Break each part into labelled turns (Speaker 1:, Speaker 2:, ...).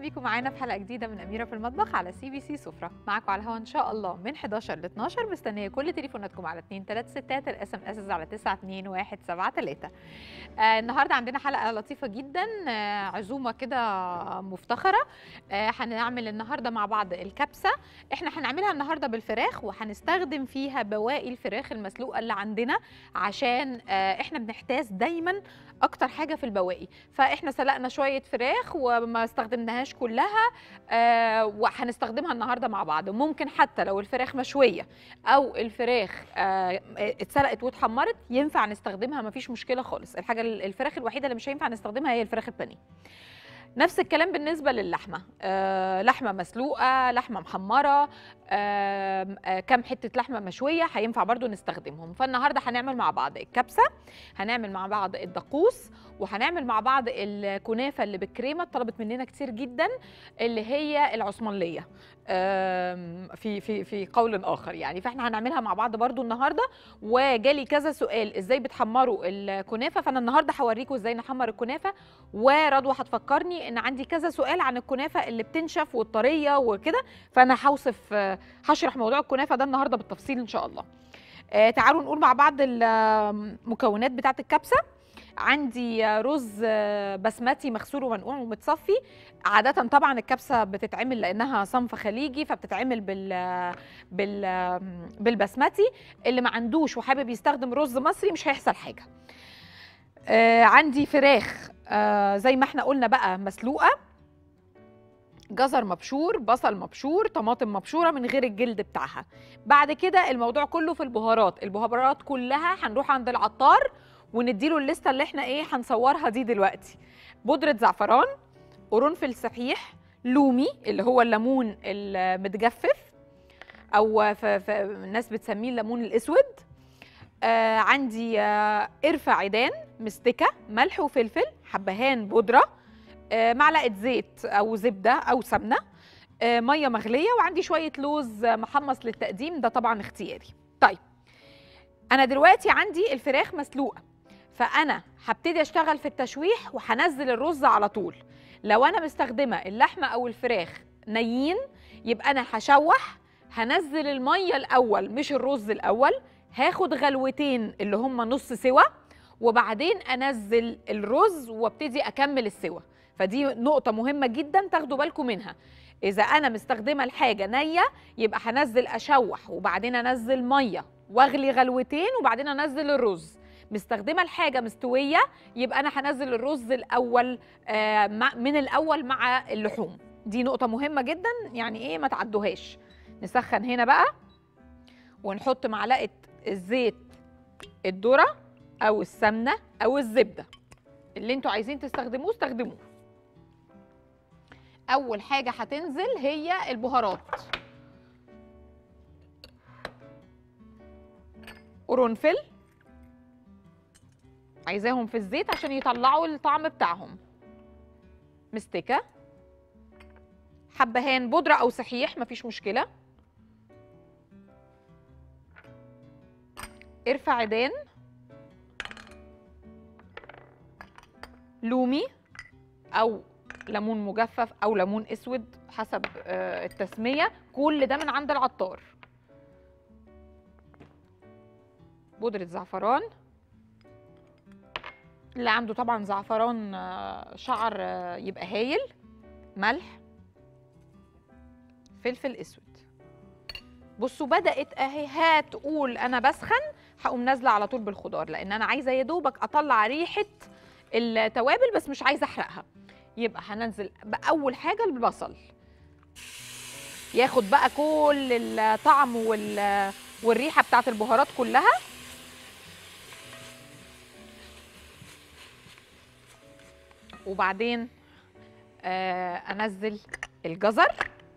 Speaker 1: بيكم معانا في حلقه جديده من اميره في المطبخ على سي بي سي سفره معاكم على الهوا ان شاء الله من 11 ل 12 مستنيه كل تليفوناتكم على 2 3 6 الاس ام اس على 9 2 1 7 3 آه النهارده عندنا حلقه لطيفه جدا آه عزومه كده مفتخره آه هنعمل النهارده مع بعض الكبسه احنا هنعملها النهارده بالفراخ وهنستخدم فيها بواقي الفراخ المسلوقه اللي عندنا عشان آه احنا بنحتاج دايما اكتر حاجه في البواقي فاحنا سلقنا شويه فراخ وما استخدمناهاش كلها آه وهنستخدمها النهارده مع بعض ممكن حتى لو الفراخ مشويه او الفراخ آه اتسلقت واتحمرت ينفع نستخدمها مفيش مشكله خالص الحاجه الفراخ الوحيده اللي مش هينفع نستخدمها هي الفراخ البانيه نفس الكلام بالنسبة للحمة آه لحمة مسلوقة لحمة محمرة آه آه كم حتة لحمة مشوية هينفع برضو نستخدمهم فالنهاردة هنعمل مع بعض الكبسة هنعمل مع بعض الدقوس وهنعمل مع بعض الكنافة اللي بالكريمة طلبت مننا كتير جدا اللي هي العثمانية في في في قول اخر يعني فاحنا هنعملها مع بعض برضو النهارده وجالي كذا سؤال ازاي بتحمروا الكنافه فانا النهارده هوريكم ازاي نحمر الكنافه ورضوى هتفكرني ان عندي كذا سؤال عن الكنافه اللي بتنشف والطريه وكده فانا هوصف هشرح موضوع الكنافه ده النهارده بالتفصيل ان شاء الله آه تعالوا نقول مع بعض المكونات بتاعه الكبسه عندي رز بسمتي مغسول ومنقوع ومتصفي عادة طبعا الكبسة بتتعمل لأنها صنف خليجي فبتتعمل بال بال بالبسمتي اللي ما عندوش وحابب يستخدم رز مصري مش هيحصل حاجة آه عندي فراخ آه زي ما احنا قلنا بقى مسلوقة جزر مبشور بصل مبشور طماطم مبشوره من غير الجلد بتاعها بعد كده الموضوع كله في البهارات البهارات كلها هنروح عند العطار ونديله الليسته اللي احنا ايه هنصورها دي دلوقتي بودره زعفران قرنفل صحيح لومي اللي هو الليمون المتجفف او ف... ف... الناس بتسميه الليمون الاسود آه عندي آه قرفه عيدان مستكه ملح وفلفل حبهان بودره آه معلقه زيت او زبده او سمنه آه ميه مغليه وعندي شويه لوز محمص للتقديم ده طبعا اختياري طيب انا دلوقتي عندي الفراخ مسلوقه فانا هبتدي اشتغل في التشويح وهنزل الرز على طول لو انا مستخدمه اللحمه او الفراخ نيين يبقى انا هشوح هنزل الميه الاول مش الرز الاول هاخد غلوتين اللي هم نص سوا وبعدين انزل الرز وابتدي اكمل السوا فدي نقطه مهمه جدا تاخدوا بالكم منها اذا انا مستخدمه الحاجه نيه يبقى هنزل اشوح وبعدين انزل ميه واغلي غلوتين وبعدين انزل الرز مستخدمه الحاجه مستويه يبقى انا هنزل الرز الاول آه من الاول مع اللحوم دي نقطه مهمه جدا يعني ايه ما تعدوهاش نسخن هنا بقى ونحط معلقه الزيت الذره او السمنه او الزبده اللي انتوا عايزين تستخدموه استخدموه اول حاجه هتنزل هي البهارات قرنفل عايزاهم في الزيت عشان يطلعوا الطعم بتاعهم مستكه حبهان بودره او صحيح مفيش مشكله قرفه عيدان لومي او ليمون مجفف او ليمون اسود حسب التسميه كل ده من عند العطار بودره زعفران اللي عنده طبعا زعفران شعر يبقى هايل ملح فلفل اسود بصوا بدات اهي هتقول انا بسخن هقوم نازله على طول بالخضار لان انا عايزه يا دوبك اطلع ريحه التوابل بس مش عايزه احرقها يبقى هننزل باول حاجه البصل ياخد بقى كل الطعم والريحه بتاعت البهارات كلها وبعدين آه انزل الجزر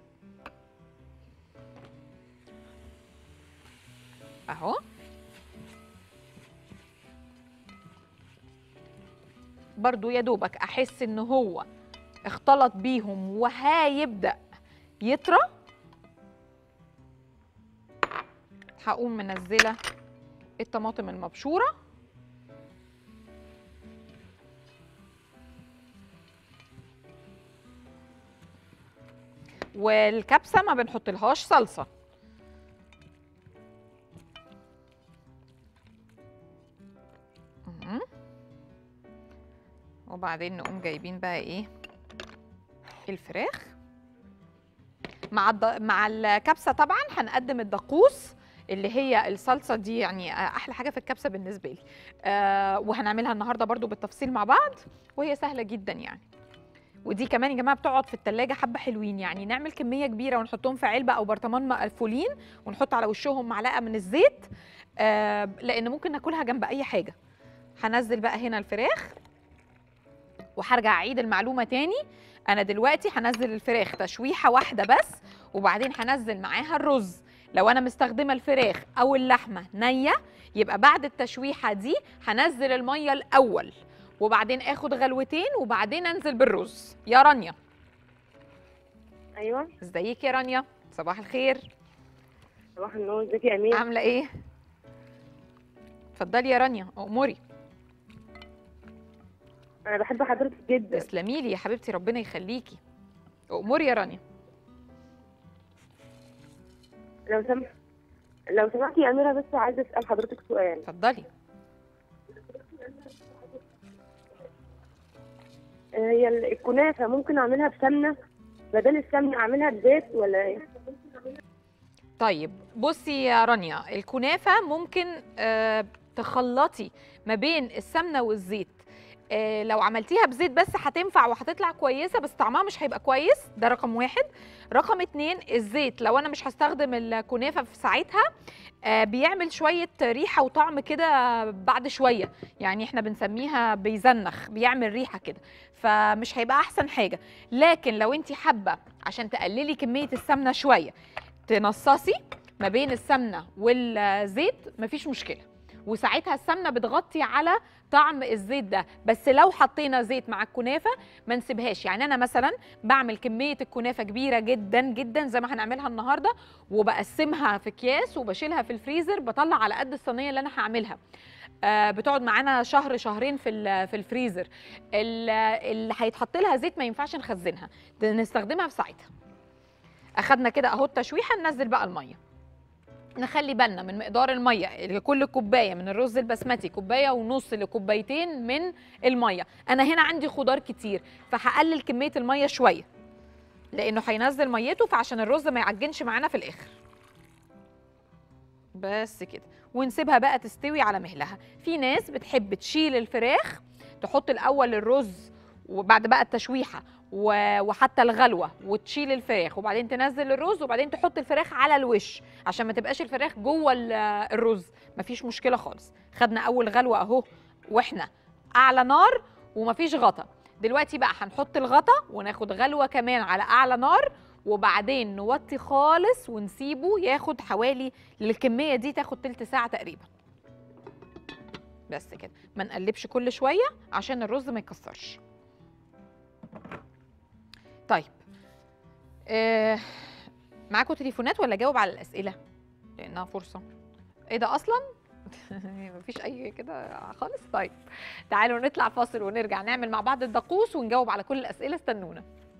Speaker 1: اهو برضو يا دوبك احس ان هو اختلط بيهم وهيبدا يطرى هقوم منزله الطماطم المبشوره والكبسه ما بنحطلهاش صلصه مم. وبعدين نقوم جايبين بقى ايه الفراخ مع الد... مع الكبسه طبعا هنقدم الدقوس اللي هي الصلصه دي يعني احلى حاجه في الكبسه بالنسبه لي آه وهنعملها النهارده برضو بالتفصيل مع بعض وهي سهله جدا يعني ودي كمان يا جماعه بتقعد في التلاجة حبه حلوين يعني نعمل كميه كبيره ونحطهم في علبه او برطمان مقفولين ونحط على وشهم معلقه من الزيت آه لان ممكن ناكلها جنب اي حاجه هنزل بقى هنا الفراخ وهرجع اعيد المعلومه تاني انا دلوقتي هنزل الفراخ تشويحه واحده بس وبعدين هنزل معاها الرز لو انا مستخدمه الفراخ او اللحمه نيه يبقى بعد التشويحه دي هنزل الميه الاول وبعدين اخد غلوتين وبعدين انزل بالرز يا رانيا
Speaker 2: ايوه
Speaker 1: ازيك يا رانيا صباح الخير
Speaker 2: صباح النور ازيك يا امير
Speaker 1: عامله ايه اتفضلي يا رانيا اموري
Speaker 2: انا بحب حضرتك جدا
Speaker 1: تسلمي لي يا حبيبتي ربنا يخليكي اموري يا رانيا
Speaker 2: لو سمح لو سمحتي يا اميره بس عايزه اسال حضرتك سؤال
Speaker 1: اتفضلي
Speaker 2: آه، هي ال- الكنافه ممكن اعملها بسمنه بدل السمنه اعملها بزيت ولا ايه
Speaker 1: طيب بصي يا رانيا الكنافه ممكن آه تخلطي ما بين السمنه والزيت آه لو عملتيها بزيت بس هتنفع وهتطلع كويسه بس طعمها مش هيبقى كويس ده رقم واحد رقم اتنين الزيت لو انا مش هستخدم الكنافه في ساعتها آه بيعمل شويه ريحه وطعم كده بعد شويه يعني احنا بنسميها بيزنخ بيعمل ريحه كده فمش هيبقى احسن حاجه لكن لو انت حابه عشان تقللي كميه السمنه شويه تنصصي ما بين السمنه والزيت مفيش مشكله وساعتها السمنه بتغطي على طعم الزيت ده بس لو حطينا زيت مع الكنافه ما نسيبهاش يعني انا مثلا بعمل كميه الكنافه كبيره جدا جدا زي ما هنعملها النهارده وبقسمها في اكياس وبشيلها في الفريزر بطلع على قد الصينيه اللي انا هعملها آه بتقعد معانا شهر شهرين في ال- في الفريزر ال- اللي هيتحط لها زيت ما ينفعش نخزنها ده نستخدمها في ساعتها اخدنا كده اهو التشويحه ننزل بقى الميه نخلي بالنا من مقدار الميه لكل كوبايه من الرز البسمتي كوبايه ونص لكوبايتين من الميه انا هنا عندي خضار كتير فهقلل كميه الميه شويه لانه هينزل ميته فعشان الرز ما يعجنش معانا في الاخر بس كده ونسيبها بقى تستوي على مهلها في ناس بتحب تشيل الفراخ تحط الاول الرز وبعد بقى التشويحه و- وحتى الغلوه وتشيل الفراخ وبعدين تنزل الرز وبعدين تحط الفراخ على الوش عشان ما تبقاش الفراخ جوه ال- الرز مفيش مشكله خالص خدنا اول غلوه اهو واحنا اعلى نار ومفيش غطا دلوقتي بقى هنحط الغطا وناخد غلوه كمان على اعلى نار وبعدين نوطي خالص ونسيبه ياخد حوالي للكميه دي تاخد تلت ساعه تقريبا بس كده ما نقلبش كل شويه عشان الرز ما يكسرش طيب آه معاكم تليفونات ولا جاوب على الاسئله لانها فرصه ايه ده اصلا مفيش اي كده خالص طيب تعالوا نطلع فاصل ونرجع نعمل مع بعض الدقوس ونجاوب على كل الاسئله استنونا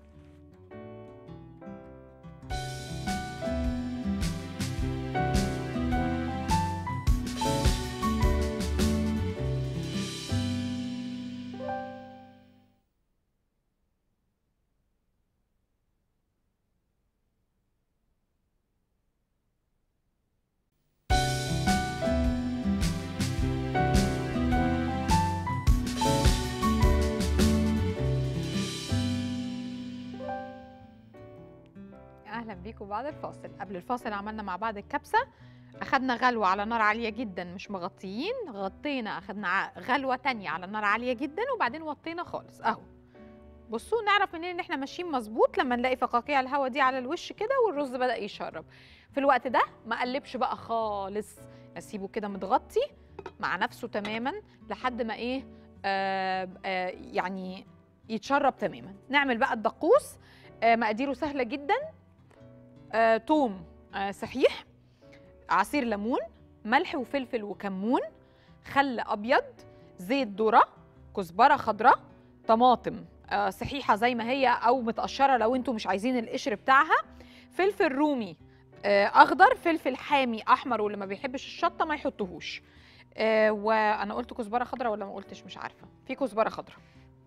Speaker 1: اهلا بيكم بعد الفاصل قبل الفاصل عملنا مع بعض الكبسه اخدنا غلوه على نار عاليه جدا مش مغطيين غطينا اخدنا ع- غلوه تانية على نار عاليه جدا وبعدين وطينا خالص اهو بصوا نعرف منين ان احنا ماشيين مظبوط لما نلاقي فقاقيع الهواء دي على الوش كده والرز بدا يشرب في الوقت ده ما اقلبش بقى خالص اسيبه كده متغطي مع نفسه تماما لحد ما ايه آه آه يعني يتشرب تماما نعمل بقى الدقوس آه مقاديره سهله جدا آه، توم آه، صحيح عصير ليمون ملح وفلفل وكمون خل ابيض زيت ذره كزبره خضراء طماطم آه، صحيحه زي ما هي او متقشره لو انتوا مش عايزين القشر بتاعها فلفل رومي آه، اخضر فلفل حامي احمر واللي ما بيحبش الشطه ما يحطهوش آه، وانا قلت كزبره خضراء ولا ما قلتش مش عارفه في كزبره خضراء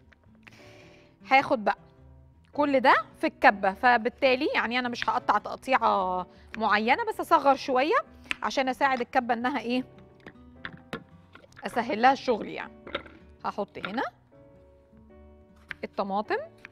Speaker 1: هاخد بقى كل ده في الكبه فبالتالي يعني انا مش هقطع تقطيعه معينه بس اصغر شويه عشان اساعد الكبه انها ايه اسهل لها الشغل يعني هحط هنا الطماطم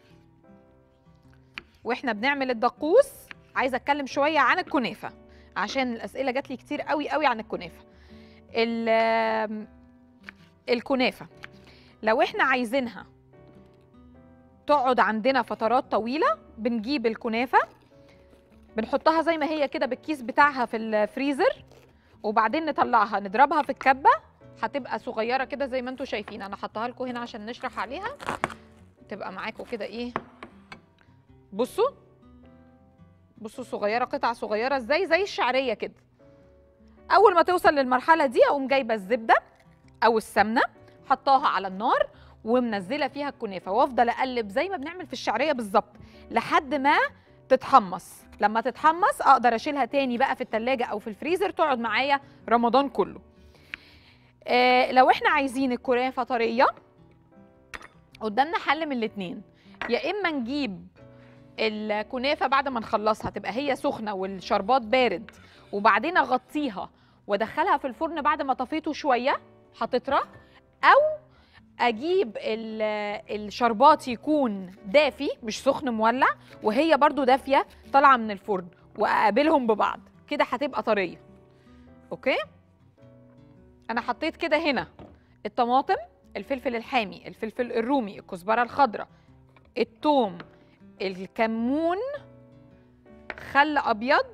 Speaker 1: واحنا بنعمل الدقوس عايزه اتكلم شويه عن الكنافه عشان الاسئله جات لي كتير قوي قوي عن الكنافه ال- الكنافه لو احنا عايزينها تقعد عندنا فترات طويله بنجيب الكنافه بنحطها زي ما هي كده بالكيس بتاعها في الفريزر وبعدين نطلعها نضربها في الكبه هتبقى صغيره كده زي ما انتم شايفين انا حطها لكم هنا عشان نشرح عليها تبقى معاكم كده ايه بصوا بصوا صغيره قطع صغيره ازاي زي الشعريه كده اول ما توصل للمرحله دي اقوم جايبه الزبده او السمنه حطاها على النار ومنزله فيها الكنافه وافضل اقلب زي ما بنعمل في الشعريه بالظبط لحد ما تتحمص لما تتحمص اقدر اشيلها تاني بقى في التلاجة او في الفريزر تقعد معايا رمضان كله آه لو احنا عايزين الكنافه طريه قدامنا حل من الاتنين يا اما نجيب الكنافه بعد ما نخلصها تبقى هي سخنه والشربات بارد وبعدين اغطيها وادخلها في الفرن بعد ما طفيته شويه هتطرى او اجيب ال- الشربات يكون دافي مش سخن مولع وهي برضو دافيه طالعه من الفرن واقابلهم ببعض كده هتبقى طريه اوكي انا حطيت كده هنا الطماطم الفلفل الحامي الفلفل الرومي الكزبره الخضراء الثوم الكمون خل ابيض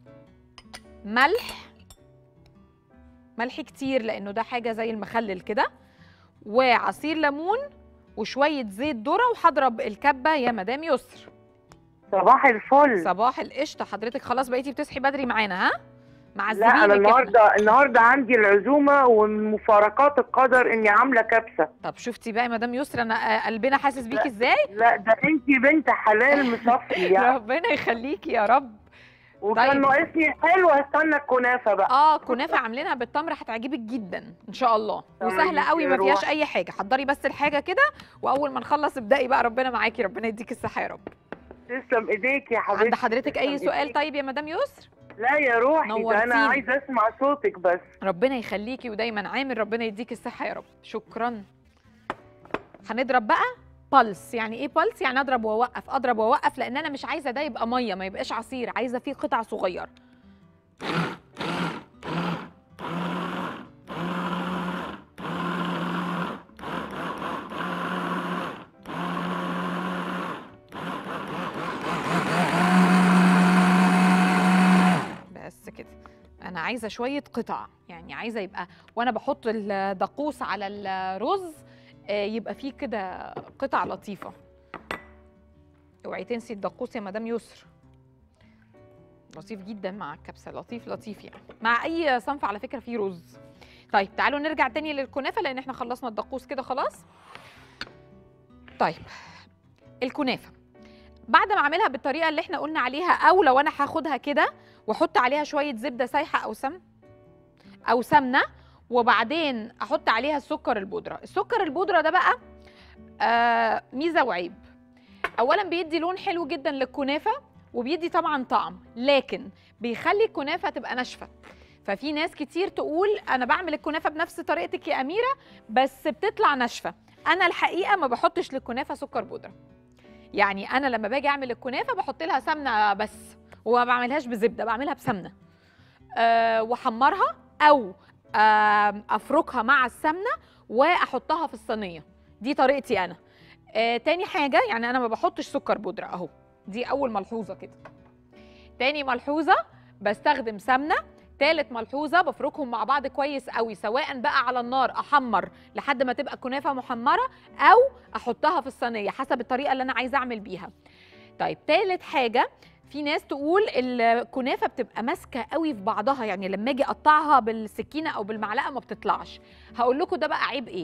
Speaker 1: ملح ملح كتير لانه ده حاجه زي المخلل كده وعصير ليمون وشويه زيت ذره وهضرب الكبه يا مدام يسر
Speaker 2: صباح الفل
Speaker 1: صباح القشطه حضرتك خلاص بقيتي بتصحي بدري معانا ها مع
Speaker 2: لا انا
Speaker 1: الزبيب
Speaker 2: النهارده النهارده عندي العزومه ومن مفارقات القدر اني عامله كبسه
Speaker 1: طب شفتي بقى يا مدام يسر انا آه، قلبنا حاسس بيكي ازاي
Speaker 2: لا ده انت بنت حلال مصفي يعني
Speaker 1: ربنا يخليكي يا رب
Speaker 2: وكان
Speaker 1: طيب.
Speaker 2: ناقصني حلو استنى الكنافه بقى
Speaker 1: اه كنافه عاملينها بالتمر هتعجبك جدا ان شاء الله
Speaker 2: طيب
Speaker 1: وسهله قوي
Speaker 2: يا
Speaker 1: ما فيهاش
Speaker 2: روح.
Speaker 1: اي حاجه حضري بس الحاجه كده واول ما نخلص ابدأي بقى ربنا معاكي ربنا يديكي الصحه يا رب
Speaker 2: تسلم ايديك يا حبيبتي
Speaker 1: عند حضرتك اي
Speaker 2: تسلم
Speaker 1: سؤال
Speaker 2: إيديك.
Speaker 1: طيب يا مدام يسر
Speaker 2: لا يا روحي ده
Speaker 1: نورتيني.
Speaker 2: انا عايزه اسمع صوتك بس
Speaker 1: ربنا يخليكي ودايما عامل ربنا يديكي الصحه يا رب شكرا هنضرب بقى بلس يعني ايه بلس يعني اضرب واوقف اضرب واوقف لان انا مش عايزه ده يبقى ميه ما يبقاش عصير عايزه فيه قطع صغيره بس كده انا عايزه شويه قطع يعني عايزه يبقى وانا بحط الدقوس على الرز آه، يبقى فيه كده قطع لطيفه اوعي تنسي الدقوس يا مدام يسر لطيف جدا مع الكبسه لطيف لطيف يعني مع اي صنف على فكره فيه رز طيب تعالوا نرجع تاني للكنافه لان احنا خلصنا الدقوس كده خلاص طيب الكنافه بعد ما اعملها بالطريقه اللي احنا قلنا عليها او لو انا هاخدها كده واحط عليها شويه زبده سايحه او سمن او سمنه وبعدين احط عليها السكر البودره السكر البودره ده بقى آه ميزه وعيب اولا بيدي لون حلو جدا للكنافه وبيدي طبعا طعم لكن بيخلي الكنافه تبقى ناشفه ففي ناس كتير تقول انا بعمل الكنافه بنفس طريقتك يا اميره بس بتطلع ناشفه انا الحقيقه ما بحطش للكنافه سكر بودره يعني انا لما باجي اعمل الكنافه بحط لها سمنه بس وما بعملهاش بزبده بعملها بسمنه أه واحمرها او آم، افركها مع السمنه واحطها في الصينيه دي طريقتي انا آه تاني حاجه يعني انا ما بحطش سكر بودره اهو دي اول ملحوظه كده تاني ملحوظه بستخدم سمنه تالت ملحوظه بفركهم مع بعض كويس قوي سواء بقى على النار احمر لحد ما تبقى كنافه محمره او احطها في الصينيه حسب الطريقه اللي انا عايزه اعمل بيها طيب تالت حاجه في ناس تقول الكنافه بتبقى ماسكه قوي في بعضها يعني لما اجي اقطعها بالسكينه او بالمعلقه ما بتطلعش هقول لكم ده بقى عيب ايه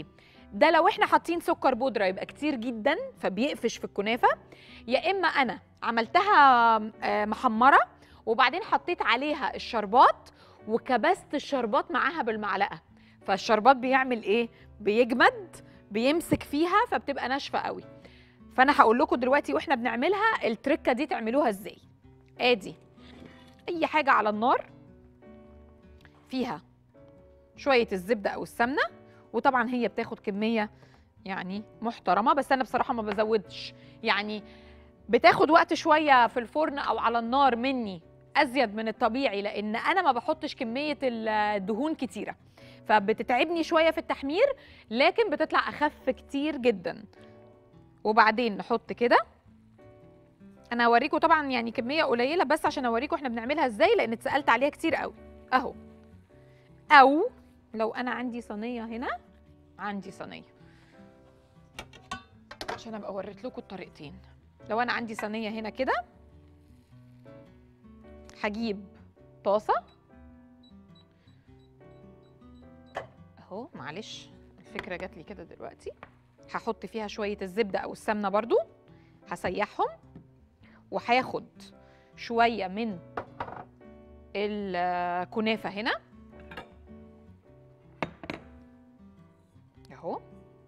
Speaker 1: ده لو احنا حاطين سكر بودره يبقى كتير جدا فبيقفش في الكنافه يا اما انا عملتها آه، محمره وبعدين حطيت عليها الشربات وكبست الشربات معاها بالمعلقه فالشربات بيعمل ايه بيجمد بيمسك فيها فبتبقى ناشفه قوي فانا هقول لكم دلوقتي واحنا بنعملها التركه دي تعملوها ازاي ادي اي حاجه على النار فيها شويه الزبده او السمنه وطبعا هي بتاخد كميه يعني محترمه بس انا بصراحه ما بزودش يعني بتاخد وقت شويه في الفرن او على النار مني ازيد من الطبيعي لان انا ما بحطش كميه الدهون كتيره فبتتعبني شويه في التحمير لكن بتطلع اخف كتير جدا وبعدين نحط كده انا هوريكم طبعا يعني كميه قليله بس عشان اوريكم احنا بنعملها ازاي لان اتسالت عليها كتير قوي اهو او لو انا عندي صينيه هنا عندي صينيه عشان ابقى وريت لكم الطريقتين لو انا عندي صينيه هنا كده هجيب طاسه اهو معلش الفكره جات لي كده دلوقتي هحط فيها شويه الزبده او السمنه برضو هسيحهم وهاخد شويه من الكنافه هنا اهو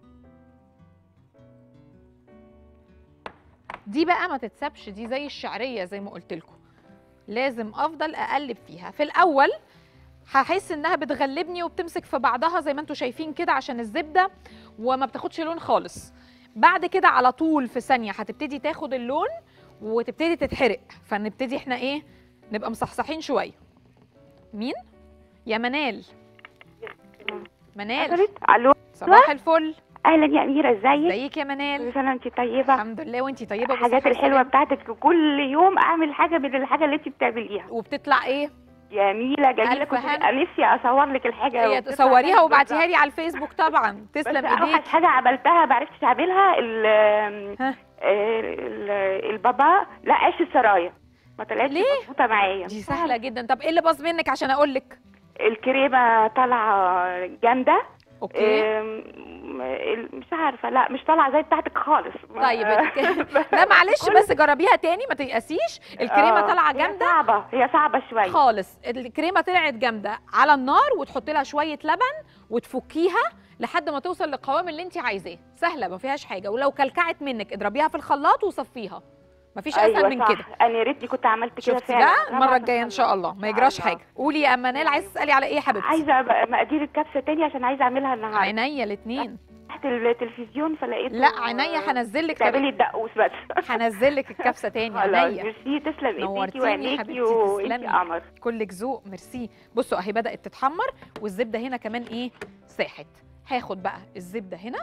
Speaker 1: دي بقى ما تتسابش دي زي الشعريه زي ما قلت لكم لازم افضل اقلب فيها في الاول هحس انها بتغلبني وبتمسك في بعضها زي ما انتم شايفين كده عشان الزبده وما بتاخدش لون خالص بعد كده على طول في ثانيه هتبتدي تاخد اللون وتبتدي تتحرق فنبتدي احنا ايه نبقى مصحصحين شويه مين يا منال منال
Speaker 3: قفلت الو
Speaker 1: صباح الفل
Speaker 3: اهلا يا اميره ازيك
Speaker 1: ازيك يا منال
Speaker 3: كل سنه وانت طيبه
Speaker 1: الحمد لله وانتي طيبه
Speaker 3: الحاجات
Speaker 1: وبصحة
Speaker 3: الحلوه
Speaker 1: وسلامة.
Speaker 3: بتاعتك كل يوم اعمل حاجه من الحاجه اللي انت بتعمليها
Speaker 1: وبتطلع ايه
Speaker 3: جميله جميله
Speaker 1: ألف
Speaker 3: كنت
Speaker 1: هنا.
Speaker 3: نفسي اصور لك الحاجه
Speaker 1: هي
Speaker 3: وبتطلع
Speaker 1: تصوريها
Speaker 3: حلوة
Speaker 1: وابعتيها
Speaker 3: بس-
Speaker 1: لي على الفيسبوك طبعا
Speaker 3: بس
Speaker 1: تسلم
Speaker 3: اوحش
Speaker 1: ايديك
Speaker 3: حاجه عملتها ما عرفتش اعملها ال
Speaker 1: ها.
Speaker 3: ال- البابا لا عيش السرايا ما طلعتش
Speaker 1: ليه؟
Speaker 3: مظبوطه معايا
Speaker 1: دي سهله جدا طب ايه اللي باظ منك عشان اقول لك
Speaker 3: الكريمه طالعه جامده
Speaker 1: اوكي
Speaker 3: أم، ال- مش عارفه لا مش طالعه زي بتاعتك خالص ما-
Speaker 1: طيب الك- لا معلش بس جربيها تاني ما تيأسيش الكريمه
Speaker 3: آه،
Speaker 1: طالعه
Speaker 3: هي
Speaker 1: جامده
Speaker 3: صعبه هي صعبه شويه
Speaker 1: خالص الكريمه طلعت جامده على النار وتحطي لها شويه لبن وتفكيها لحد ما توصل للقوام اللي انت عايزاه سهله ما فيهاش حاجه ولو كلكعت منك اضربيها في الخلاط وصفيها مفيش اسهل من
Speaker 3: صح.
Speaker 1: كده
Speaker 3: انا يا ريتني كنت عملت كده
Speaker 1: شفتي
Speaker 3: فعلا
Speaker 1: بقى
Speaker 3: أنا
Speaker 1: المره
Speaker 3: بعد
Speaker 1: الجايه ان
Speaker 3: الصلاة.
Speaker 1: شاء الله ما
Speaker 3: إن
Speaker 1: يجراش
Speaker 3: شاء
Speaker 1: حاجه قولي يا منال عايزه تسالي على ايه يا حبيبتي
Speaker 3: عايزه أبقى مقادير الكبسه تاني عشان عايزه اعملها النهارده
Speaker 1: عينيا الاثنين
Speaker 3: تحت التلفزيون فلقيت
Speaker 1: لا عينيا هنزل لك
Speaker 3: تعملي الدقوس بس
Speaker 1: هنزل لك الكبسه تاني
Speaker 3: خلاص
Speaker 1: عينيا
Speaker 3: ميرسي تسلم ايديكي
Speaker 1: نورتيني
Speaker 3: وعينيكي
Speaker 1: حبيبتي،
Speaker 3: وانتي
Speaker 1: تسلمي.
Speaker 3: قمر
Speaker 1: كلك ذوق ميرسي بصوا اهي بدات تتحمر والزبده هنا كمان ايه ساحت هاخد بقى الزبده هنا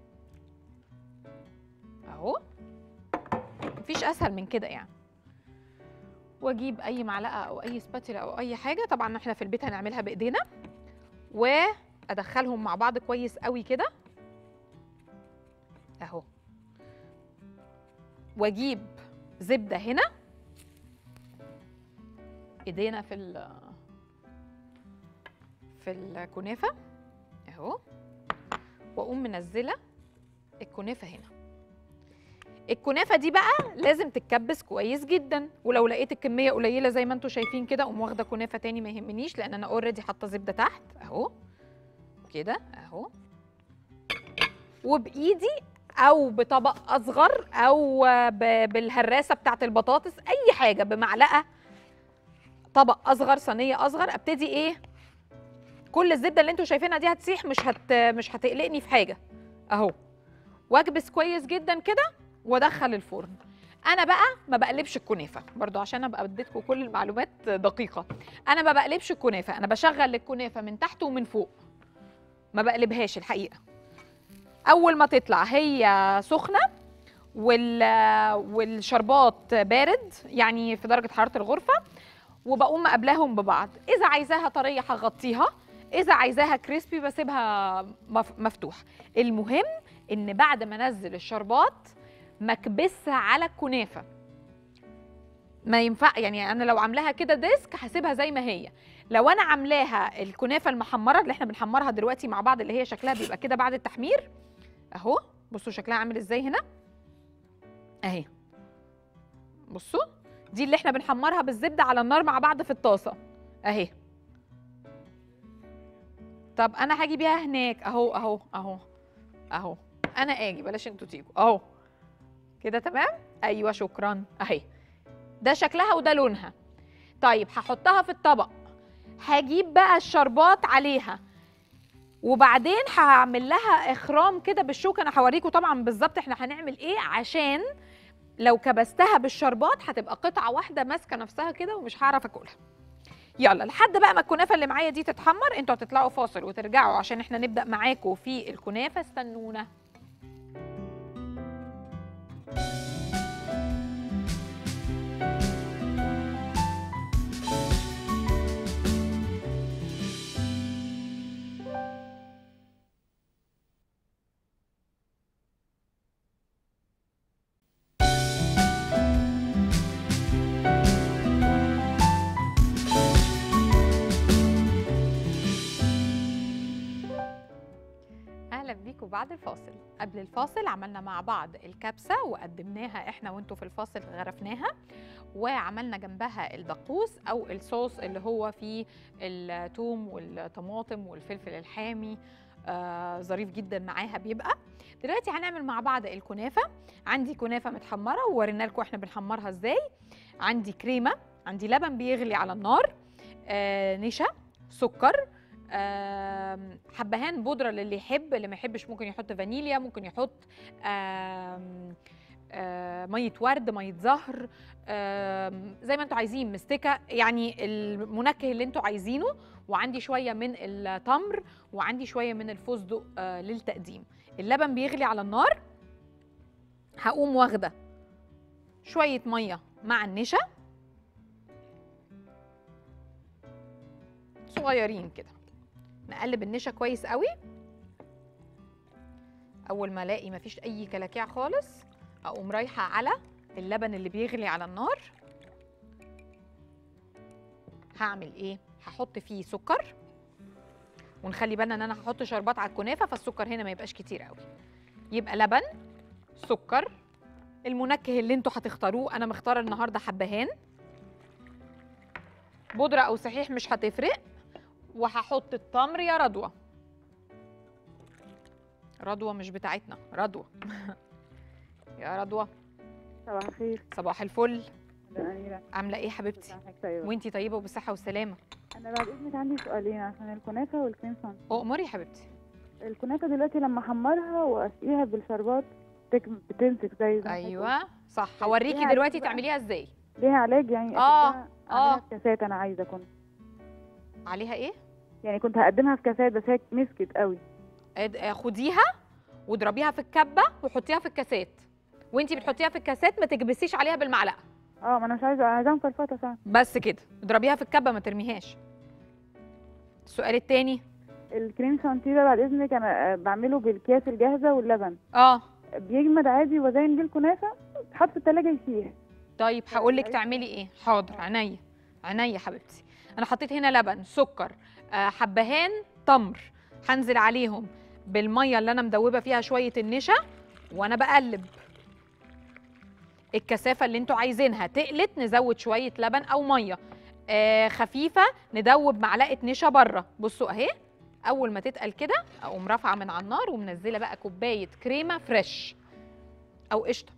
Speaker 1: اهو مفيش اسهل من كده يعني واجيب اي معلقه او اي سباتيلا او اي حاجه طبعا احنا في البيت هنعملها بايدينا وادخلهم مع بعض كويس قوي كده اهو واجيب زبده هنا ايدينا في ال في الكنافه اهو واقوم منزله الكنافه هنا الكنافه دي بقى لازم تتكبس كويس جدا ولو لقيت الكميه قليله زي ما انتم شايفين كده اقوم واخده كنافه تاني ما يهمنيش لان انا اوريدي حاطه زبده تحت اهو كده اهو وبايدي او بطبق اصغر او ب- بالهراسه بتاعت البطاطس اي حاجه بمعلقه طبق اصغر صينيه اصغر ابتدي ايه كل الزبده اللي انتوا شايفينها دي هتسيح مش هت مش هتقلقني في حاجه اهو واكبس كويس جدا كده وادخل الفرن انا بقى ما بقلبش الكنافه برضو عشان ابقى اديتكم كل المعلومات دقيقه انا ما بقلبش الكنافه انا بشغل الكنافه من تحت ومن فوق ما بقلبهاش الحقيقه اول ما تطلع هي سخنه وال والشربات بارد يعني في درجه حراره الغرفه وبقوم مقابلاهم ببعض اذا عايزاها طريه هغطيها اذا عايزاها كريسبي بسيبها مف- مفتوح المهم ان بعد ما انزل الشربات ما اكبسها على الكنافه ما ينفع يعني انا لو عاملاها كده ديسك هسيبها زي ما هي لو انا عاملاها الكنافه المحمره اللي احنا بنحمرها دلوقتي مع بعض اللي هي شكلها بيبقى كده بعد التحمير اهو بصوا شكلها عامل ازاي هنا اهي بصوا دي اللي احنا بنحمرها بالزبده على النار مع بعض في الطاسه اهي طب انا هاجي بيها هناك اهو اهو اهو اهو انا اجي بلاش انتوا تيجوا اهو كده تمام ايوه شكرا اهي ده شكلها وده لونها طيب هحطها في الطبق هجيب بقى الشربات عليها وبعدين هعمل لها اخرام كده بالشوكه انا هوريكم طبعا بالظبط احنا هنعمل ايه عشان لو كبستها بالشربات هتبقى قطعه واحده ماسكه نفسها كده ومش هعرف اكلها يلا لحد بقى ما الكنافه اللي معايا دي تتحمر انتوا هتطلعوا فاصل وترجعوا عشان احنا نبدا معاكم في الكنافه استنونا اهلا بيكم بعد الفاصل قبل الفاصل عملنا مع بعض الكبسه وقدمناها احنا وانتوا في الفاصل غرفناها وعملنا جنبها الدقوس او الصوص اللي هو فيه الثوم والطماطم والفلفل الحامي آه ظريف جدا معاها بيبقى دلوقتي هنعمل مع بعض الكنافه عندي كنافه متحمره وورينا لكم احنا بنحمرها ازاي عندي كريمه عندي لبن بيغلي على النار آه نشا سكر آم، حبهان بودره للي يحب اللي ما يحبش ممكن يحط فانيليا ممكن يحط آم، آه، ميه ورد ميه زهر آم، زي ما انتوا عايزين مستكه يعني المنكه اللي انتوا عايزينه وعندي شويه من التمر وعندي شويه من الفستق آه، للتقديم اللبن بيغلي على النار هقوم واخده شويه ميه مع النشا صغيرين كده نقلب النشا كويس قوي اول ما الاقي مفيش اي كلاكيع خالص اقوم رايحه على اللبن اللي بيغلي على النار هعمل ايه هحط فيه سكر ونخلي بالنا ان انا هحط شربات على الكنافه فالسكر هنا ما يبقاش كتير قوي يبقى لبن سكر المنكه اللي انتوا هتختاروه انا مختاره النهارده حبهان بودره او صحيح مش هتفرق وهحط التمر يا رضوى رضوى مش بتاعتنا رضوى يا رضوى
Speaker 4: صباح الخير
Speaker 1: صباح الفل
Speaker 4: أنا أميرة
Speaker 1: عامله ايه حبيبتي
Speaker 4: صباحك طيبة
Speaker 1: وانتي طيبه وبالصحه والسلامه
Speaker 4: أنا بعد إذنك عندي سؤالين عشان الكنافة والكريم سان
Speaker 1: اؤمري يا حبيبتي
Speaker 4: الكنافة دلوقتي لما أحمرها وأسقيها بالشربات بتك- بتمسك زي ما هي
Speaker 1: ايوه صح
Speaker 4: طيب،
Speaker 1: هوريكي
Speaker 4: ليها
Speaker 1: دلوقتي
Speaker 4: بقى؟
Speaker 1: تعمليها ازاي
Speaker 4: كده. ليها علاج يعني
Speaker 1: آه،
Speaker 4: أحطها-
Speaker 1: آه.
Speaker 4: أعملها في كاسات أنا عايزة كنت
Speaker 1: عليها ايه
Speaker 4: يعني كنت هقدمها في كاسات بس هي مسكت قوي
Speaker 1: اد- آه، خديها واضربيها في الكبه وحطيها في الكاسات وانتي بتحطيها في الكاسات ما تكبسيش عليها بالمعلقه
Speaker 4: اه ما أنا مش عايزة عايزاها مفرفطة فعلا
Speaker 1: بس كده اضربيها في الكبه ما ترميهاش السؤال التاني
Speaker 4: الكريم شانتيه ده بعد إذنك أنا آه، بعمله بالأكياس الجاهزة واللبن
Speaker 1: اه
Speaker 4: بيجمد عادي وزين بيه الكنافة تحط في التلاجة يسيح
Speaker 1: طيب هقول لك
Speaker 4: عايزة-
Speaker 1: تعملي ايه حاضر عينيا عينيا حبيبتي انا حطيت هنا لبن سكر آه، حبهان تمر هنزل عليهم بالميه اللي انا مدوبه فيها شويه النشا وانا بقلب الكثافه اللي انتوا عايزينها تقلت نزود شويه لبن او ميه آه خفيفه ندوب معلقه نشا بره بصوا اهي اول ما تتقل كده اقوم رافعه من على النار ومنزله بقى كوبايه كريمه فريش او قشطه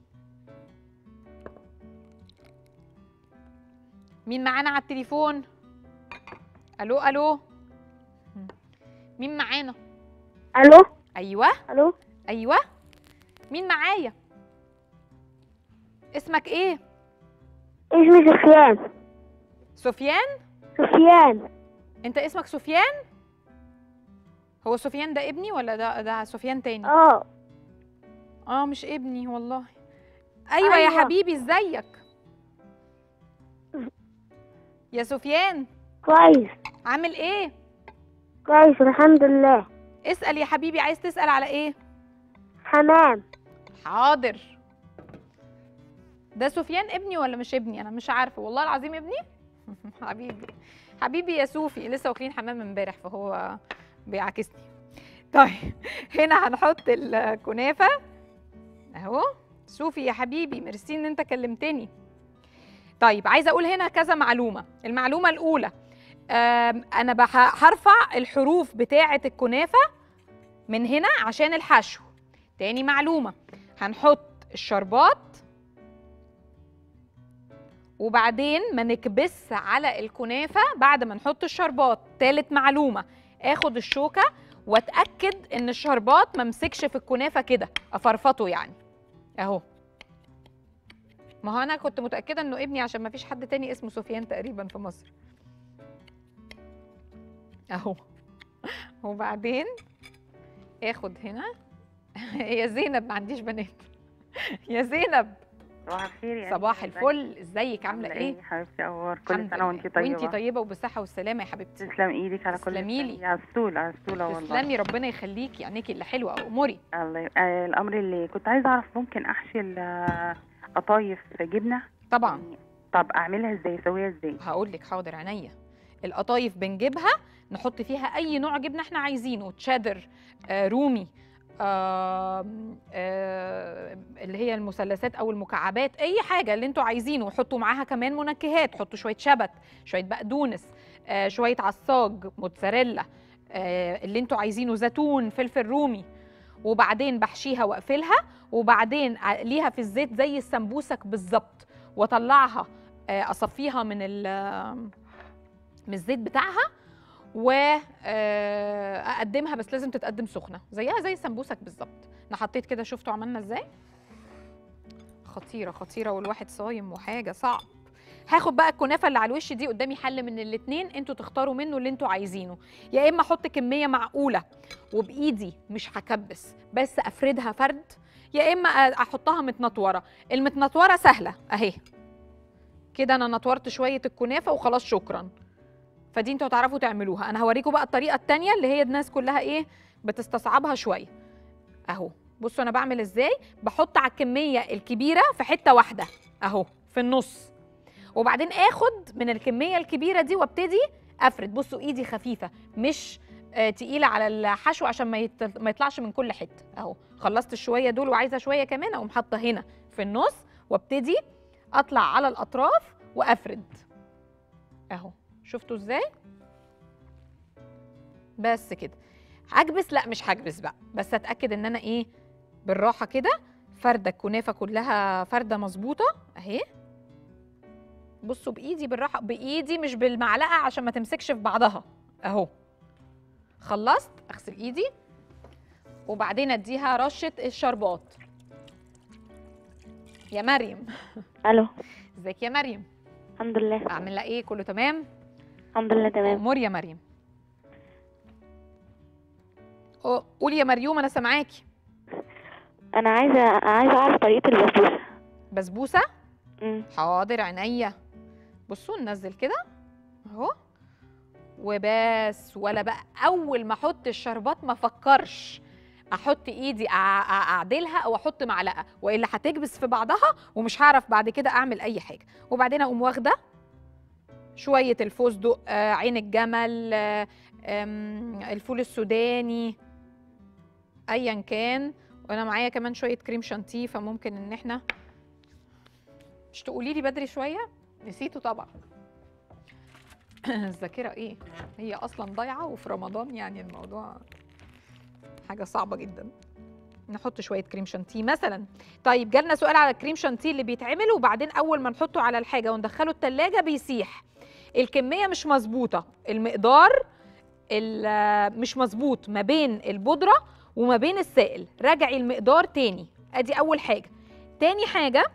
Speaker 1: مين معانا على التليفون الو الو مين معانا
Speaker 2: الو
Speaker 1: ايوه
Speaker 2: الو
Speaker 1: ايوه مين معايا اسمك ايه
Speaker 2: اسمي سفيان
Speaker 1: سفيان
Speaker 2: سفيان
Speaker 1: انت اسمك سفيان هو سفيان ده ابني ولا ده ده سفيان تاني
Speaker 2: اه
Speaker 1: اه مش ابني والله ايوه, يا
Speaker 2: أيوة.
Speaker 1: حبيبي ازيك يا سفيان
Speaker 2: كويس
Speaker 1: عامل ايه
Speaker 2: كويس الحمد لله
Speaker 1: اسال يا حبيبي عايز تسال على ايه
Speaker 2: حمام
Speaker 1: حاضر ده سفيان ابني ولا مش ابني انا مش عارفه والله العظيم ابني حبيبي حبيبي يا سوفي لسه واكلين حمام امبارح فهو بيعاكسني طيب هنا هنحط الكنافه اهو شوفي يا حبيبي ميرسي ان انت كلمتني طيب عايزه اقول هنا كذا معلومه المعلومه الاولى آم، انا بح- هرفع الحروف بتاعه الكنافه من هنا عشان الحشو تاني معلومه هنحط الشربات وبعدين ما نكبس على الكنافه بعد ما نحط الشربات تالت معلومه اخد الشوكه واتاكد ان الشربات ما مسكش في الكنافه كده افرفطه يعني اهو ما هو انا كنت متاكده انه ابني عشان ما فيش حد تاني اسمه سفيان تقريبا في مصر اهو وبعدين اخد هنا يا زينب ما عنديش بنات يا زينب
Speaker 5: صباح الخير يا
Speaker 1: صباح
Speaker 5: أنسة.
Speaker 1: الفل ازيك عامله
Speaker 5: عاملة
Speaker 1: ايه
Speaker 5: يا حبيبتي اخبار كل
Speaker 1: الحمد
Speaker 5: سنه
Speaker 1: لله.
Speaker 5: وانت طيبه
Speaker 1: وانتي طيبه وبالصحه والسلامه يا حبيبتي
Speaker 5: تسلم ايدك على كل
Speaker 1: تسلميلي.
Speaker 5: شيء على السول على السول والله
Speaker 1: تسلمي ربنا يخليكي عينيكي اللي حلوه اموري
Speaker 5: الله ي- آه الامر اللي كنت عايزه اعرف ممكن احشي ال- قطايف جبنه
Speaker 1: طبعا
Speaker 5: يعني طب اعملها ازاي اسويها ازاي
Speaker 1: هقول لك حاضر عينيا القطايف بنجيبها نحط فيها اي نوع جبنه احنا عايزينه تشيدر آه رومي آه آه اللي هي المثلثات او المكعبات اي حاجه اللي انتوا عايزينه وحطوا معاها كمان منكهات حطوا شويه شبت شويه بقدونس آه شويه عصاج موتزاريلا آه اللي انتوا عايزينه زيتون فلفل رومي وبعدين بحشيها واقفلها وبعدين اقليها في الزيت زي السمبوسك بالظبط واطلعها آه، اصفيها من ال- من الزيت بتاعها واقدمها بس لازم تتقدم سخنه زيها زي السمبوسك بالظبط انا حطيت كده شفتوا عملنا ازاي خطيره خطيره والواحد صايم وحاجه صعب هاخد بقى الكنافه اللي على الوش دي قدامي حل من الاتنين انتوا تختاروا منه اللي انتوا عايزينه يا اما احط كميه معقوله وبايدي مش هكبس بس افردها فرد يا اما احطها متنطوره المتنطوره سهله اهي كده انا نطورت شويه الكنافه وخلاص شكرا فدي انتوا هتعرفوا تعملوها انا هوريكم بقى الطريقه التانية اللي هي الناس كلها ايه بتستصعبها شويه اهو بصوا انا بعمل ازاي بحط على الكميه الكبيره في حته واحده اهو في النص وبعدين اخد من الكميه الكبيره دي وابتدي افرد بصوا ايدي خفيفه مش آه تقيله على الحشو عشان ما, يت... ما يطلعش من كل حته اهو خلصت الشويه دول وعايزه شويه كمان اقوم حاطه هنا في النص وابتدي اطلع على الاطراف وافرد اهو شفتوا ازاي بس كده هكبس لا مش هكبس بقى بس اتاكد ان انا ايه بالراحه كده فرده الكنافه كلها فرده مظبوطه اهي بصوا بايدي بالراحه بايدي مش بالمعلقه عشان ما تمسكش في بعضها اهو خلصت اغسل ايدي وبعدين اديها رشه الشربات يا مريم
Speaker 6: الو
Speaker 1: ازيك يا مريم
Speaker 6: الحمد لله
Speaker 1: اعمل لها ايه كله تمام
Speaker 6: الحمد لله تمام
Speaker 1: امور يا مريم أو- قولي يا مريوم انا سامعاكي
Speaker 6: انا عايزه عايزه اعرف طريقه البسبوسه
Speaker 1: بسبوسه
Speaker 6: امم
Speaker 1: حاضر عينيا بصوا ننزل كده اهو وبس ولا بقى اول ما احط الشربات ما افكرش احط ايدي أع- أع- اعدلها او احط معلقه والا هتكبس في بعضها ومش هعرف بعد كده اعمل اي حاجه وبعدين اقوم واخده شويه الفستق آه، عين الجمل آه، آم، الفول السوداني ايا كان وانا معايا كمان شويه كريم شانتيه فممكن ان احنا مش تقولي لي بدري شويه نسيته طبعا الذاكره ايه هي اصلا ضايعه وفي رمضان يعني الموضوع حاجه صعبه جدا نحط شويه كريم شانتيه مثلا طيب جالنا سؤال على الكريم شانتيه اللي بيتعمل وبعدين اول ما نحطه على الحاجه وندخله التلاجة بيسيح الكميه مش مظبوطه المقدار ال- مش مظبوط ما بين البودره وما بين السائل راجعي المقدار تاني ادي اول حاجه تاني حاجه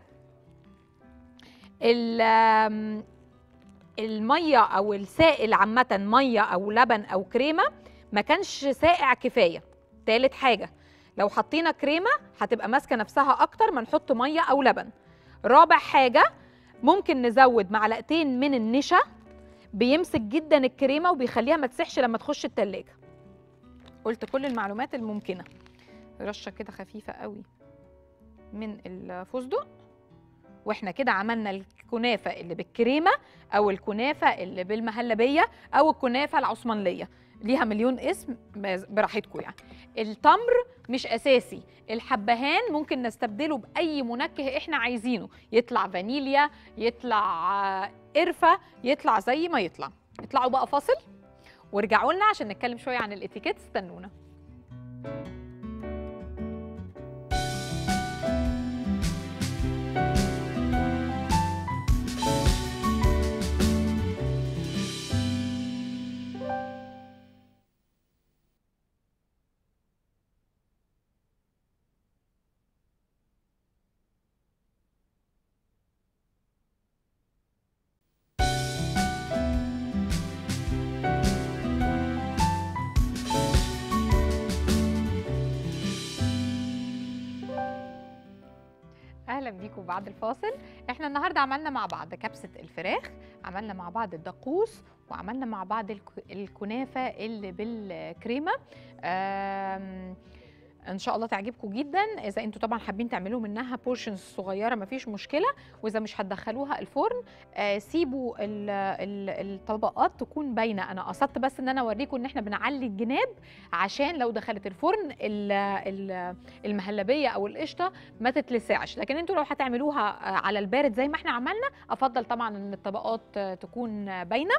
Speaker 1: ال- آم، الميه او السائل عامه ميه او لبن او كريمه ما كانش ساقع كفايه تالت حاجه لو حطينا كريمه هتبقى ماسكه نفسها اكتر ما نحط ميه او لبن رابع حاجه ممكن نزود معلقتين من النشا بيمسك جدا الكريمه وبيخليها ما تسحش لما تخش التلاجة قلت كل المعلومات الممكنه رشه كده خفيفه قوي من الفستق واحنا كده عملنا الكنافه اللي بالكريمه او الكنافه اللي بالمهلبيه او الكنافه العثمانيه ليها مليون اسم بس- براحتكم يعني التمر مش اساسي الحبهان ممكن نستبدله باي منكه احنا عايزينه يطلع فانيليا يطلع آه، قرفه يطلع زي ما يطلع اطلعوا بقى فاصل وارجعوا لنا عشان نتكلم شويه عن الاتيكيت استنونا اهلا بيكم بعد الفاصل احنا النهارده عملنا مع بعض كبسه الفراخ عملنا مع بعض الدقوس وعملنا مع بعض الك- الكنافه اللي بالكريمه آم، ان شاء الله تعجبكم جدا اذا انتوا طبعا حابين تعملوا منها بورشنز صغيره مفيش مشكله واذا مش هتدخلوها الفرن آه، سيبوا ال- ال- الطبقات تكون باينه انا قصدت بس ان انا اوريكم ان احنا بنعلي الجناب عشان لو دخلت الفرن ال- ال- المهلبيه او القشطه ما تتلسعش لكن انتوا لو هتعملوها آه، على البارد زي ما احنا عملنا افضل طبعا ان الطبقات آه، تكون آه، باينه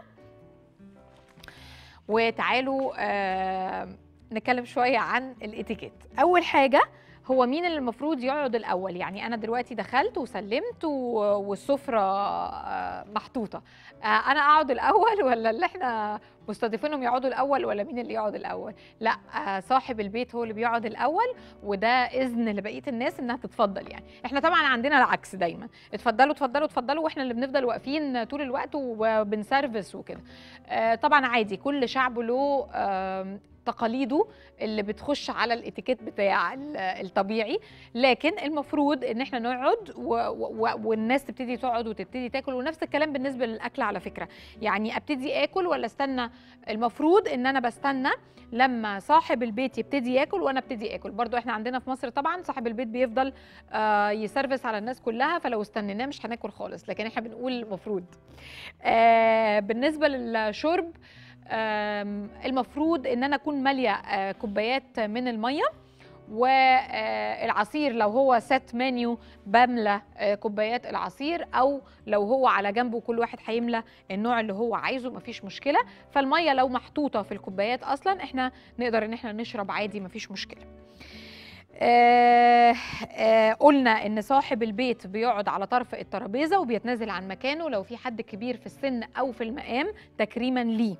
Speaker 1: وتعالوا آه، نتكلم شويه عن الاتيكيت اول حاجه هو مين اللي المفروض يقعد الاول يعني انا دلوقتي دخلت وسلمت و- والسفره آه، محطوطه آه، انا اقعد الاول ولا اللي احنا مستضيفينهم يقعدوا الاول ولا مين اللي يقعد الاول لا آه، صاحب البيت هو اللي بيقعد الاول وده اذن لبقيه الناس انها تتفضل يعني احنا طبعا عندنا العكس دايما اتفضلوا اتفضلوا اتفضلوا واحنا اللي بنفضل واقفين طول الوقت وبنسرفس وكده آه، طبعا عادي كل شعب له آم، تقاليده اللي بتخش على الاتيكيت بتاع ال- الطبيعي لكن المفروض ان احنا نقعد و... و... والناس تبتدي تقعد وتبتدي تاكل ونفس الكلام بالنسبه للاكل على فكره يعني ابتدي اكل ولا استنى المفروض ان انا بستنى لما صاحب البيت يبتدي ياكل وانا ابتدي اكل برضو احنا عندنا في مصر طبعا صاحب البيت بيفضل آه يسرفس على الناس كلها فلو استنيناه مش هناكل خالص لكن احنا بنقول المفروض آه بالنسبه للشرب آم، المفروض ان انا اكون ماليه آه، كوبايات من الميه والعصير لو هو سيت منيو بملى آه، كوبايات العصير او لو هو على جنبه كل واحد هيملى النوع اللي هو عايزه مفيش مشكله فالميه لو محطوطه في الكوبايات اصلا احنا نقدر ان احنا نشرب عادي مفيش مشكله آه آه قلنا ان صاحب البيت بيقعد على طرف الترابيزه وبيتنازل عن مكانه لو في حد كبير في السن او في المقام تكريما ليه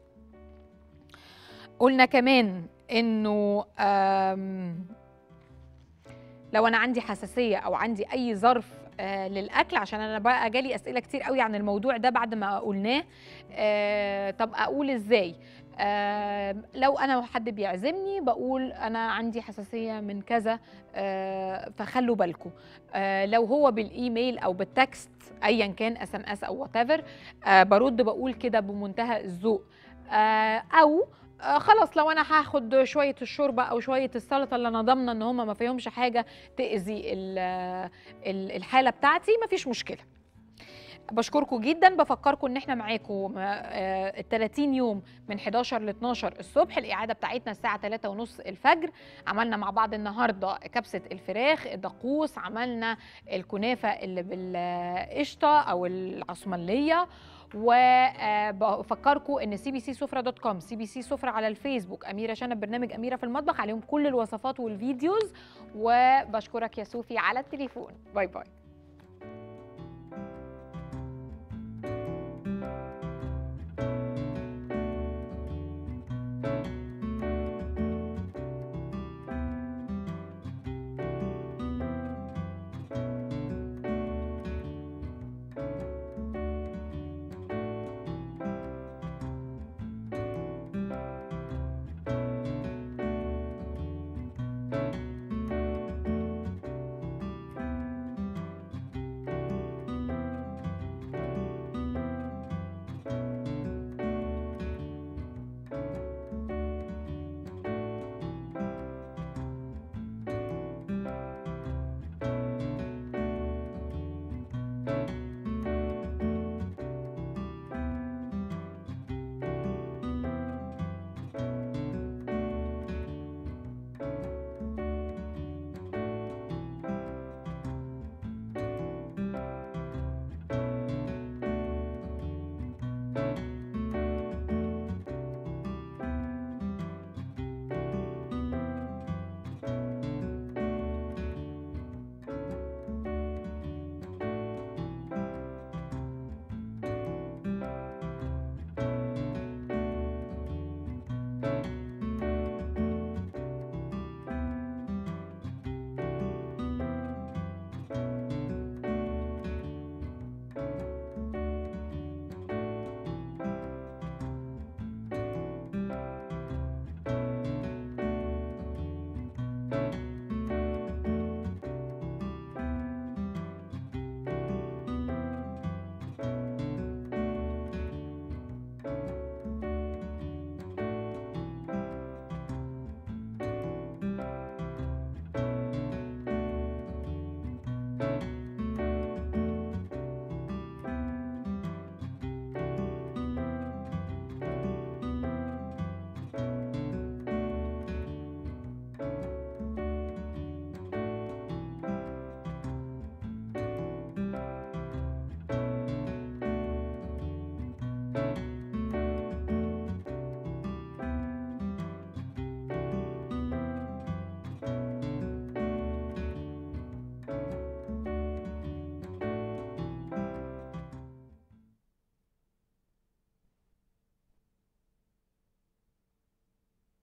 Speaker 1: قلنا كمان انه آم، لو انا عندي حساسيه او عندي اي ظرف آه للاكل عشان انا بقى جالي اسئله كتير قوي عن الموضوع ده بعد ما قلناه آه طب اقول ازاي آه لو انا حد بيعزمني بقول انا عندي حساسيه من كذا آه فخلوا بالكم آه لو هو بالايميل او بالتكست ايا كان اس ام اس او وات ايفر آه برد بقول كده بمنتهى الذوق آه او آه خلاص لو انا هاخد شويه الشوربه او شويه السلطه اللي انا ضامنه ان هم ما فيهمش حاجه تاذي ال- ال- الحاله بتاعتي مفيش مشكله بشكركم جدا بفكركم ان احنا معاكم ال 30 يوم من 11 ل 12 الصبح الاعاده بتاعتنا الساعه 3 ونص الفجر عملنا مع بعض النهارده كبسه الفراخ الدقوس عملنا الكنافه اللي بالقشطه او العصمليه وبفكركم ان سي بي سي سفره دوت كوم سي بي سي سفره على الفيسبوك اميره شنب برنامج اميره في المطبخ عليهم كل الوصفات والفيديوز وبشكرك يا صوفي على التليفون باي باي